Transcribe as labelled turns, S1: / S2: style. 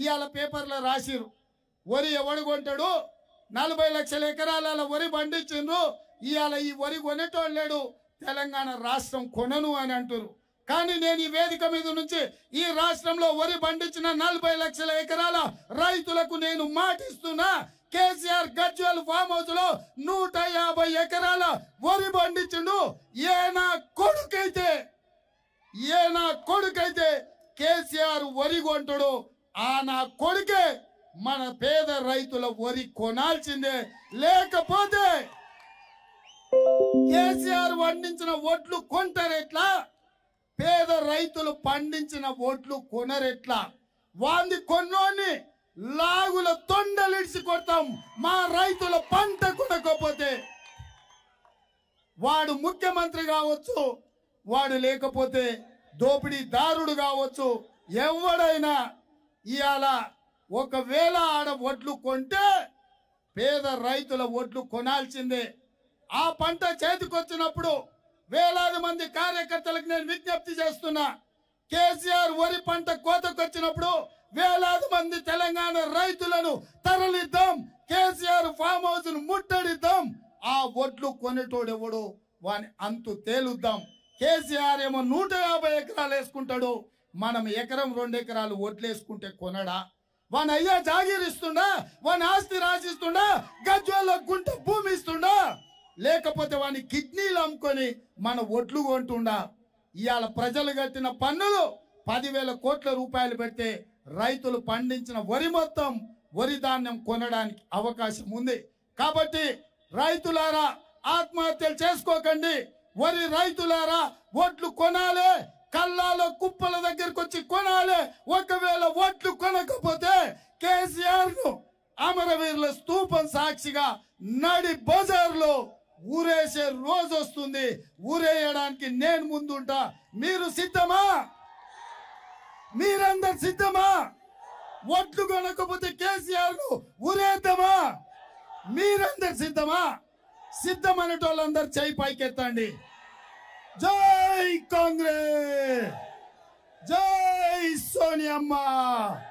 S1: ఇవాళ పేపర్లో రాసిరు వరి ఎవడు కొంటాడు నలభై లక్షల ఎకరాల వరి పండించిండ్రు ఇవాళ ఈ వరి కొనేటోడు లేడు తెలంగాణ రాష్ట్రం కొనను అని అంటారు కానీ నేను ఈ వేదిక మీద నుంచి ఈ రాష్ట్రంలో వరి పండించిన నలభై లక్షల ఎకరాల రైతులకు నేను మాటిస్తున్నా కేసీఆర్ గజ్వల్ ఫామ్ హౌస్ లో నూట యాభై ఎకరాల వరి పండించిండు ఏ నా కొడుకైతే ఏ నా కొడుకైతే కేసీఆర్ వరి కొంటాడు ఆ నా కొడుకే మన పేద రైతుల వరి కొనాల్సిందే లేకపోతే కేసీఆర్ పండించిన ఒట్లు కొంటారెట్లా పేద రైతులు పండించిన ఓట్లు కొనరెట్లా వాంది కొన్నోని లాగుల తొండలిడిచి కొడతాం మా రైతుల పంట కొనకపోతే వాడు ముఖ్యమంత్రి కావచ్చు వాడు లేకపోతే దోపిడీదారుడు కావచ్చు ఎవడైనా ఇవాళ ఒకవేళ ఆడ ఒడ్లు కొంటే పేద రైతుల ఒడ్లు కొనాల్సిందే ఆ పంట చేతికొచ్చినప్పుడు వేలాది మంది కార్యకర్తలకు నేను విజ్ఞప్తి చేస్తున్నా కేసీఆర్ వరి పంట కోతకొచ్చినప్పుడు వేలాది మంది తెలంగాణ రైతులను తరలిద్దాం కేసీఆర్ ఫామ్ హౌస్ ను ముట్టడిద్దాం ఆ ఒడ్లు కొనేటోడు ఎవడు వాని అంతు తేలుద్దాం కేసీఆర్ ఏమో నూట యాభై ఎకరాలు వేసుకుంటాడు మనం ఎకరం రెండు ఎకరాలు ఒడ్లు వేసుకుంటే కొనడా వాని అయ్యా జాగీరిస్తుండా వాని ఆస్తి రాసిస్తుండా గజ్వల్లో గుంట భూమి ఇస్తుండా లేకపోతే వాని కిడ్నీలు అమ్ముకొని మన ఒడ్లు కొంటుండా ఇవాళ ప్రజలు కట్టిన పన్నులు పదివేల కోట్ల రూపాయలు పెడితే రైతులు పండించిన వరి మొత్తం వరి ధాన్యం కొనడానికి అవకాశం ఉంది కాబట్టి రైతులారా ఆత్మహత్యలు చేసుకోకండి వరి రైతులారా ఓట్లు కొనాలి కల్లాల కుప్పల దగ్గరకు వచ్చి కొనాలి ఒకవేళ ఓట్లు కొనకపోతే కేసీఆర్ ను అమరవీరుల స్తూపం సాక్షిగా నడి బజార్లో ఊరేసే రోజు వస్తుంది ఊరేయడానికి నేను ముందుంటా మీరు సిద్ధమా మీరందరు సిద్ధమా ఒట్లు కొనకపోతే కేసీఆర్ ను ఊరేద్దామా మీరందరు సిద్ధమా సిద్ధం అనేటోళ్ళందరూ చేయి పైకెత్తండి జై కాంగ్రెస్ జై సోనియమ్మ